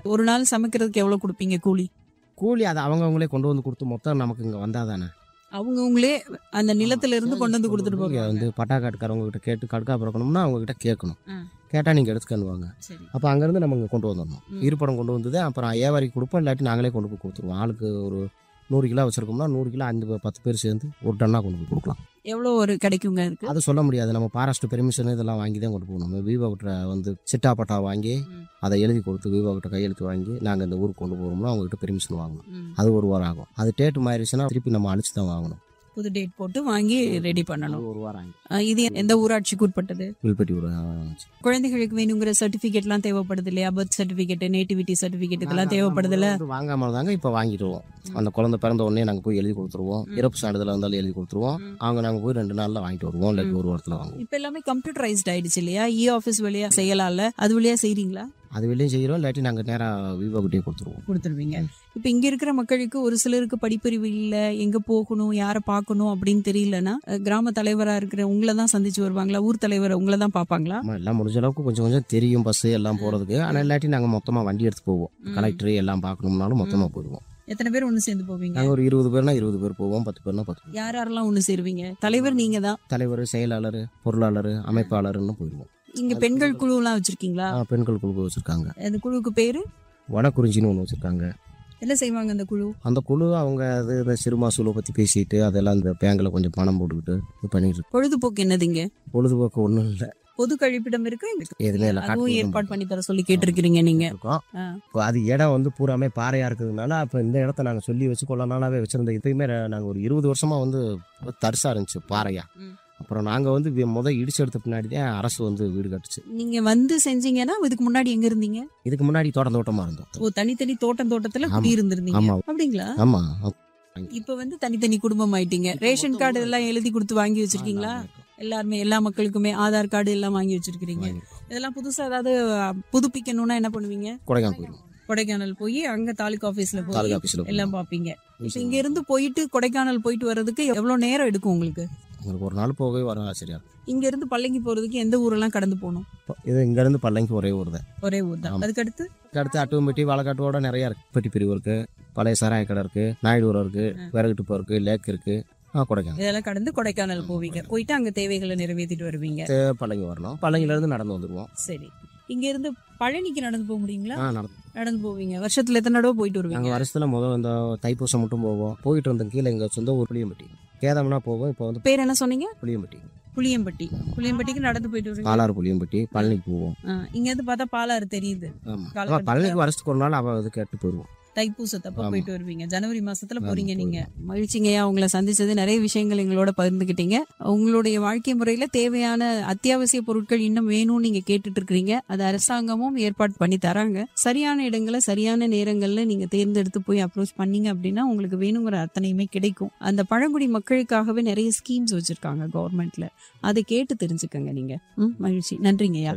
ஒரு நாள் சமைக்கிறதுக்கு எவ்வளவு கொடுப்பீங்க கூலி கூலி அதை அவங்கவுங்களே கொண்டு வந்து கொடுத்து மொத்தம் நமக்கு இங்கே வந்தால் தானே அவங்கவுங்களே அந்த நிலத்துல இருந்து கொண்டு வந்து கொடுத்துட்டு இங்க போவாங்க வந்து பட்டா காட்டுக்காரவங்க கிட்ட கேட்டு கடுக்கா பிறக்கணும்னா அவங்க கிட்ட கேட்கணும் ஆ. கேட்டால் நீங்கள் எடுத்துக்கணுவாங்க சரி அப்போ அங்கேருந்து நம்ம இங்கே கொண்டு வந்துடணும் ம். இருப்படம் கொண்டு வந்தது அப்புறம் ஏவாரிக்கு கொடுப்போம் இல்லாட்டி நாங்களே கொண்டு போய் கொடுத்துருவோம் ஆளுக்கு ஒரு நூறு கிலோ வச்சிருக்கோம்னா நூறு கிலோ அஞ்சு பே- பத்து பேர் சேர்ந்து ஒரு டன்னாக கொண்டு போய் கொடுக்கலாம் எவ்வளவு ஒரு கிடைக்குங்க இருக்கு அது சொல்ல முடியாது நம்ம பாராஸ்ட் பெர்மிஷன் இதெல்லாம் வாங்கி தான் கொண்டு போகணும் நம்ம விவோ கிட்ட வந்து சிட்டா பட்டா வாங்கி ம். அதை எழுதி கொடுத்து விவோ கிட்ட கையெழுத்து வாங்கி நாங்கள் இந்த ஊருக்கு கொண்டு போகிறோம்னா அவங்ககிட்ட பெர்மிஷன் வாங்கணும் ம். அது ஒரு வாரம் ஆகும் அது டேட்டு மாறிடுச்சுன்னா திருப்பி நம்ம அழிச்சு தான் வாங்கணும் புது டேட் போட்டு வாங்கி ரெடி பண்ணணும் அது ஒரு வாரம் ஆகும் அஹ் இது எந்த ஊராட்சிக்கு உட்பட்டது வில்பட்டி ஒரு குழந்தைகளுக்கு வேணுங்கிற சர்டிபிகேட்லாம் தேவைப்படுது இல்லையா பர்த் சர்டிபிகேட் நேட்டிவிட்டி சர்டிபிகேட் இதெல்லாம் தேவைப்படுதுல்ல வாங்காமல் தாங்க இப்போ வாங்கிடுவோம் அந்த குழந்தை பிறந்த உடனே நாங்கள் போய் எழுதி கொடுத்துருவோம் ம். இறப்பு சான்றிதழ் வந்தாலும் எழுதி கொடுத்துருவோம் ம். அவங்க நாங்கள் போய் ரெண்டு நாளில் வாங்கிட்டு வருவோம் இல்லாட்டி ஒரு வாரத்தில் வாங்குவோம் இப்ப எல்லாமே கம்ப்யூட்டரைஸ்ட் ஆயிடுச்சு இல்லையா இ ஆபீஸ் வழியா செய்யலாம்ல அது வழியா செய்றீங்களா அது வெளியும் செய்கிறோம் இல்லாட்டி நாங்கள் நேராக விவோ கிட்டே கொடுத்துருவோம் கொடுத்துருவீங்க இப்ப இங்க இருக்கிற மக்களுக்கு ஒரு சிலருக்கு படிப்பறிவு இல்ல எங்க போகணும் யாரை பார்க்கணும் அப்படின்னு தெரியலன்னா அஹ், கிராம தலைவரா இருக்கிற உங்களை தான் சந்திச்சு வருவாங்களா ஊர் தலைவர் உங்களை தான் பாப்பாங்களா ஆமாம் எல்லாம் முடிஞ்ச அளவுக்கு கொஞ்சம் கொஞ்சம் தெரியும் பஸ்ஸு எல்லாம் போகிறதுக்கு ஆனால் இல்லாட்டி நாங்கள் மொத்தமாக வண்டி எடுத்து போவோம் ம். கலெக்டர் எல்லாம் பார்க்கணும்னாலும் மொத்தமாக போயிடுவோம் எத்தனை பேர் ஒண்ணு சேர்ந்து போவீங்க நாங்கள் ஒரு இருபது பேர்னா இருபது பேர் போவோம் பத்து பேர்னா பத்து பேர் யார் யாரெல்லாம் ஒண்ணு சேருவீங்க தலைவர் நீங்க தான் தலைவர் செயலாளர் பொருளாளர் அமைப்பாளர்னு போயிடுவோம் இங்க பெண்கள் குழு எல்லாம் வச்சிருக்கீங்களா ஆ, பெண்கள் குழு வச்சுருக்காங்க அந்த குழுவுக்கு பேரு வனக்குறிஞ்சின்னு ஒன்று வச்சுருக்காங்க என்ன செய்வாங்க அந்த குழு அந்த குழு அவங்க அது இந்த சிறுமாசூலை பற்றி பேசிட்டு அதெல்லாம் இந்த பேங்கில் கொஞ்சம் பணம் போட்டுக்கிட்டு இது பண்ணிட்டு இருக்கு. பொழுதுபோக்கு என்னதுங்க பொழுதுபோக்கு ஒன்றும் இல்லை பொது கழிப்பிடம் இருக்கு எதுவுமே இல்லை அதுவும் ஏற்பாடு பண்ணி தர சொல்லி கேட்டிருக்கிறீங்க நீங்க இருக்கோம் ஆ. இப்போ அது இடம் வந்து பூராமே பாறையாக இருக்கிறதுனால அப்போ இந்த இடத்த நாங்கள் சொல்லி வச்சு கொள்ள நாளாவே வச்சுருந்தோம் இப்பயுமே நாங்கள் ஒரு இருபது வருஷமாக வந்து தரிசாக இருந்துச்சு பாறையா ம். அப்புறம் நாங்கள் வந்து வி- முத இடிச்சு எடுத்த பின்னாடி தான் அரசு வந்து வீடு கட்டுச்சு நீங்க வந்து செஞ்சீங்கன்னா இதுக்கு முன்னாடி எங்க இருந்தீங்க இதுக்கு முன்னாடி தோட்டம் தோட்டமாக இருந்தோம் ஓ தனித்தனி தோட்டம் தோட்டத்துல ஆமா. குடி இருந்திருந்தீங்க ஆமா. அப்படிங்களா ஆமாம் இப்ப வந்து தனித்தனி குடும்பம் ஆயிட்டீங்க ரேஷன் கார்டு எல்லாம் எழுதி கொடுத்து வாங்கி வச்சிருக்கீங்களா எல்லாருமே எல்லா மக்களுக்குமே ஆதார் கார்டு எல்லாம் வாங்கி வச்சிருக்கீங்க இதெல்லாம் புதுசா ஏதாவது அஹ், புதுப்பிக்கணும்னா என்ன பண்ணுவீங்க கொடைக்கானல் போயிடுவோம் கொடைக்கானல் போய் அங்க தாலுகா ஆபீஸ்ல போய் தாலுகா ஆஃபீஸில் எல்லாம் பாப்பீங்க இப்ப இங்க இருந்து போயிட்டு கொடைக்கானல் போயிட்டு வர்றதுக்கு எவ்வளவு நேரம் எடுக்கும் உங்களுக்கு உங்களுக்கு ஒரு நாள் போகவே வர ஆச்சரியா இருக்கும். இங்க இருந்து பல்லங்கி போறதுக்கு எந்த ஊரெல்லாம் கடந்து போகணும் இப்போ இது இங்கேருந்து பல்லங்கி ஒரே ஊர் தான் ஒரே ஊர் தான் ஆமா. அதுக்கடுத்து அடுத்து அட்டுவம்பட்டி வாழைக்காட்டோட நிறையா இருக்குது பெட்டி பிரிவு இருக்குது பழைய சாராய கடை இருக்குது நாயுடுவரம் இருக்குது விறகுட்டுப்பம் இருக்குது லேக் இருக்குது ஆ கொடைக்கானல் இதெல்லாம் கடந்து கொடைக்கானல் போவீங்க போயிட்டு அங்க தேவைகளை நிறைவேற்றிட்டு வருவீங்க தே- பல்லங்கி வரணும் பல்லங்கிலேருந்து நடந்து வந்துடுவோம் சரி இங்க இருந்து பழனிக்கு நடந்து போக முடியுங்களா ஆ நடந்து நடந்து போவீங்க வருஷத்துல எத்தனை தடவை போயிட்டு வருவீங்க நாங்கள் வருஷத்தில் முதல் இந்த தைப்பூசம் மட்டும் போவோம் போயிட்டு இருந்தோம் கீழே எங்கள் சொந்த ஊர் புளியம்பட்டி கேதம்னா போவோம் இப்போ வந்து பேர் என்ன சொன்னீங்க புளியம்பட்டி புளியம்பட்டி புளியம்பட்டிக்கு நடந்து போயிட்டு வருவீங்க பாலாறு புளியம்பட்டி பழனிக்கு போவோம் ஆ, இங்க இருந்து பார்த்தா பாலாறு தெரியுது ஆமாம் காலகட்டத்துல- பழனிக்கு வருஷத்துக்கு ஒரு நாள் அவள் இது கேட்டு போயிடுவோம் தைப்பூசத்தப்ப ஆமா. போயிட்டு வருவீங்க ஜனவரி மாசத்துல ஆமா, போறீங்க நீங்க போயிடுவோம். மகிழ்ச்சிங்கய்யா உங்களை சந்திச்சது நிறைய விஷயங்கள் எங்களோட பகிர்ந்துக்கிட்டீங்க உங்களுடைய வாழ்க்கை முறையில தேவையான அத்தியாவசிய பொருட்கள் இன்னும் வேணும்னு நீங்க கேட்டுட்டு இருக்கிறீங்க அது அரசாங்கமும் ஏற்பாடு பண்ணி தராங்க சரியான இடங்களை சரியான நேரங்கள்ல நீங்க தேர்ந்தெடுத்து போய் அப்ரோச் பண்ணீங்க அப்படின்னா உங்களுக்கு வேணுங்கிற அத்தனையுமே கிடைக்கும் அந்த பழங்குடி மக்களுக்காகவே நிறைய ஸ்கீம்ஸ் வச்சிருக்காங்க கவர்மெண்ட்ல அதை கேட்டு தெரிஞ்சுக்கங்க நீங்க ம், மகிழ்ச்சி நன்றிங்கய்யா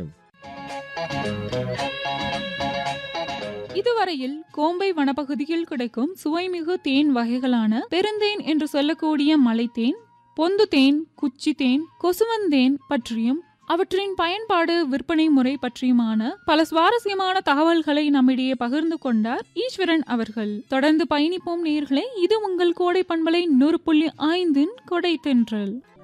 இதுவரையில் கோம்பை வனப்பகுதியில் கிடைக்கும் சுவைமிகு தேன் வகைகளான பெருந்தேன் என்று சொல்லக்கூடிய மலைத்தேன் பொந்து தேன் குச்சி தேன் கொசுவந்தேன் பற்றியும் அவற்றின் பயன்பாடு விற்பனை முறை பற்றியுமான பல சுவாரஸ்யமான தகவல்களை நம்மிடையே பகிர்ந்து கொண்டார் ஈஸ்வரன் அவர்கள் தொடர்ந்து பயணிப்போம் நேர்களே இது உங்கள் கோடை பண்பலை நூறு புள்ளி ஐந்தின் கொடை தென்றல்